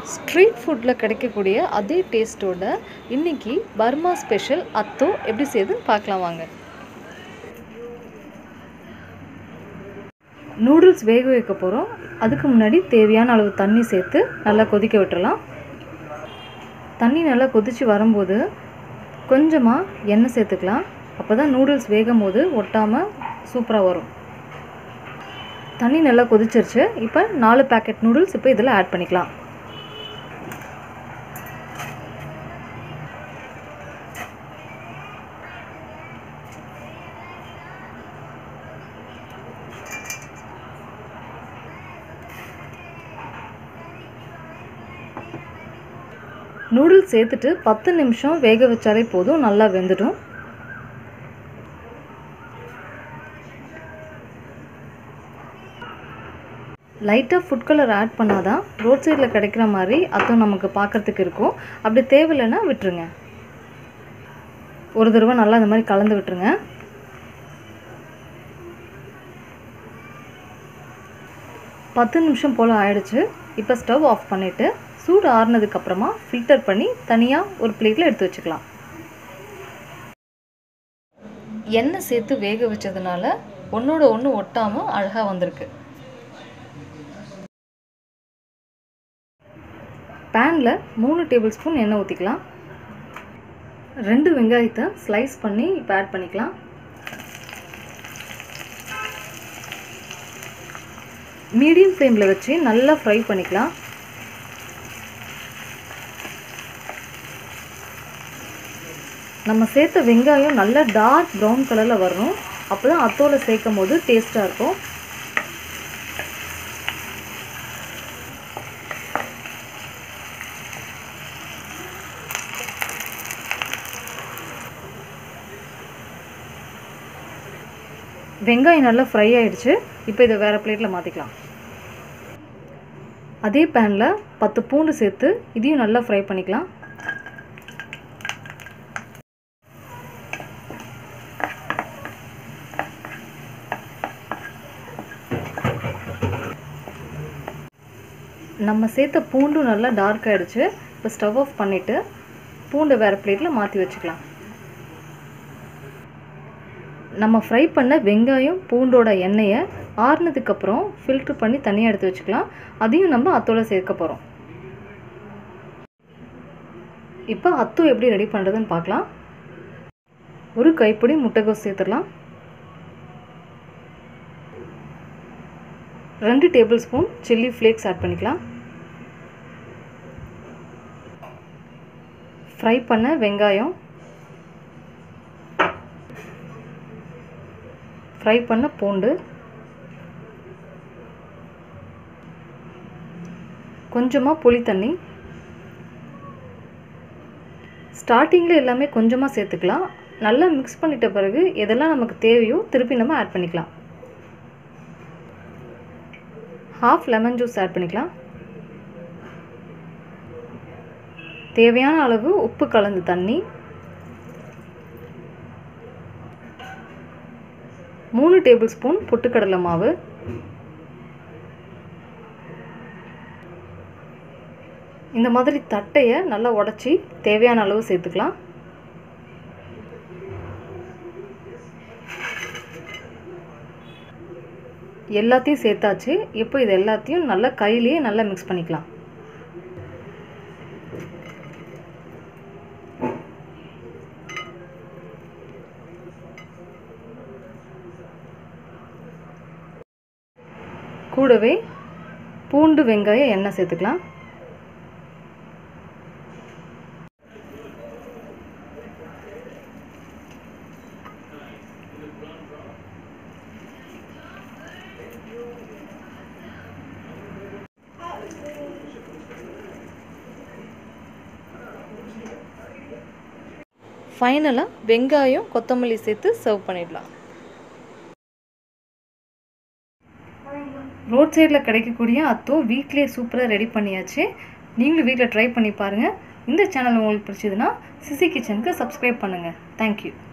street ஃபுட்டில் கிடைக்கக்கூடிய அதே டேஸ்ட்டோட இன்னைக்கு பர்மா ஸ்பெஷல் அத்தோ எப்படி செய்யுதுன்னு பார்க்கலாம் வாங்க நூடுல்ஸ் வேக வைக்க போகிறோம் அதுக்கு முன்னாடி தேவையான அளவு தண்ணி சேர்த்து நல்லா கொதிக்க விட்டுறலாம் தண்ணி நல்லா கொதித்து வரும்போது கொஞ்சமாக எண்ணெய் சேர்த்துக்கலாம் அப்போ தான் நூடுல்ஸ் வேகும் போது ஒட்டாமல் சூப்பராக வரும் தண்ணி நல்லா கொதிச்சிருச்சு இப்போ நாலு பேக்கெட் நூடுல்ஸ் இப்போ இதில் ஆட் பண்ணிக்கலாம் நூடுல்ஸ் சேர்த்துட்டு பத்து நிமிஷம் வேக வச்சாலே போதும் நல்லா வெந்துடும் லைட்டாக ஃபுட் கலர் ஆட் பண்ணாதான் ரோட் சைடில் கிடைக்கிற மாதிரி அத்தம் நமக்கு பார்க்குறதுக்கு இருக்கும் அப்படி தேவையில்லைன்னா விட்டுருங்க ஒரு தடவை நல்லா இந்த மாதிரி கலந்து விட்டுருங்க பத்து நிமிஷம் போல் ஆயிடுச்சு இப்போ ஸ்டவ் ஆஃப் பண்ணிவிட்டு சூடு ஆறுனதுக்கப்புறமா ஃபில்டர் பண்ணி தனியாக ஒரு பிளேட்டில் எடுத்து வச்சுக்கலாம் எண்ணெய் சேர்த்து வேக வச்சதுனால ஒன்றோட ஒன்று ஒட்டாமல் அழகாக வந்திருக்கு பேனில் மூணு டேபிள் ஸ்பூன் எண்ணெய் ஊற்றிக்கலாம் ரெண்டு வெங்காயத்தை ஸ்லைஸ் பண்ணி இப்போ ஆட் பண்ணிக்கலாம் மீடியம் ஃப்ளேமில் வச்சு நல்லா ஃப்ரை பண்ணிக்கலாம் நம்ம சேர்த்த வெங்காயம் நல்லா டார்க் ப்ரௌன் கலரில் வரணும் அப்போ தான் அத்தோவில் சேர்க்கும் போது டேஸ்ட்டாக இருக்கும் வெங்காயம் நல்லா ஃப்ரை ஆகிடுச்சு இப்போ இதை வேறு பிளேட்டில் மாற்றிக்கலாம் அதே பேனில் பத்து பூண்டு சேர்த்து இதையும் நல்லா ஃப்ரை பண்ணிக்கலாம் நம்ம சேர்த்த பூண்டும் நல்லா டார்க் ஆகிடுச்சு இப்போ ஸ்டவ் ஆஃப் பண்ணிவிட்டு பூண்டை வேறு பிளேட்டில் மாற்றி வச்சுக்கலாம் நம்ம ஃப்ரை பண்ண வெங்காயம் பூண்டோட எண்ணெயை ஆறுனதுக்கப்புறம் ஃபில்ட்ரு பண்ணி தனியாக எடுத்து வச்சுக்கலாம் அதையும் நம்ம அத்தோட சேர்க்க போகிறோம் இப்போ அத்தோ எப்படி ரெடி பண்ணுறதுன்னு பார்க்கலாம் ஒரு கைப்பிடி முட்டைகோஸ் சேர்த்துடலாம் ரெண்டு tablespoon chilli flakes add பண்ணிக்கலாம் ஃப்ரை பண்ண வெங்காயம் ஃப்ரை பண்ண பூண்டு கொஞ்சமாக புளி தண்ணி ஸ்டார்டிங்கில் எல்லாமே கொஞ்சமாக சேர்த்துக்கலாம் நல்லா மிக்ஸ் பண்ணிட்ட பிறகு எதெல்லாம் நமக்கு தேவையோ திருப்பி நம்ம ஆட் பண்ணிக்கலாம் ஹாஃப் லெமன் ஜூஸ் ஆட் பண்ணிக்கலாம் தேவையான அளவு உப்பு கலந்து தண்ணி மூணு டேபிள் ஸ்பூன் பொட்டுக்கடலை மாவு இந்த மாதிரி தட்டையை நல்லா உடச்சி தேவையான அளவு சேர்த்துக்கலாம் எல்லாத்தையும் சேர்த்தாச்சு இப்போ இது எல்லாத்தையும் நல்லா கையிலேயே நல்லா மிக்ஸ் பண்ணிக்கலாம் கூடவே பூண்டு வெங்காயம் எண்ணெய் சேர்த்துக்கலாம் ஃபைனலாக வெங்காயம் கொத்தமல்லி சேர்த்து சர்வ் பண்ணிடலாம் ரோட் சைடில் கிடைக்கக்கூடிய அத்தோ வீட்லேயே சூப்பராக ரெடி பண்ணியாச்சு நீங்களும் வீட்டில் ட்ரை பண்ணி பாருங்கள் இந்த சேனல் உங்களுக்கு பிடிச்சதுன்னா சிசி கிச்சனுக்கு சப்ஸ்கிரைப் பண்ணுங்கள் தேங்க்யூ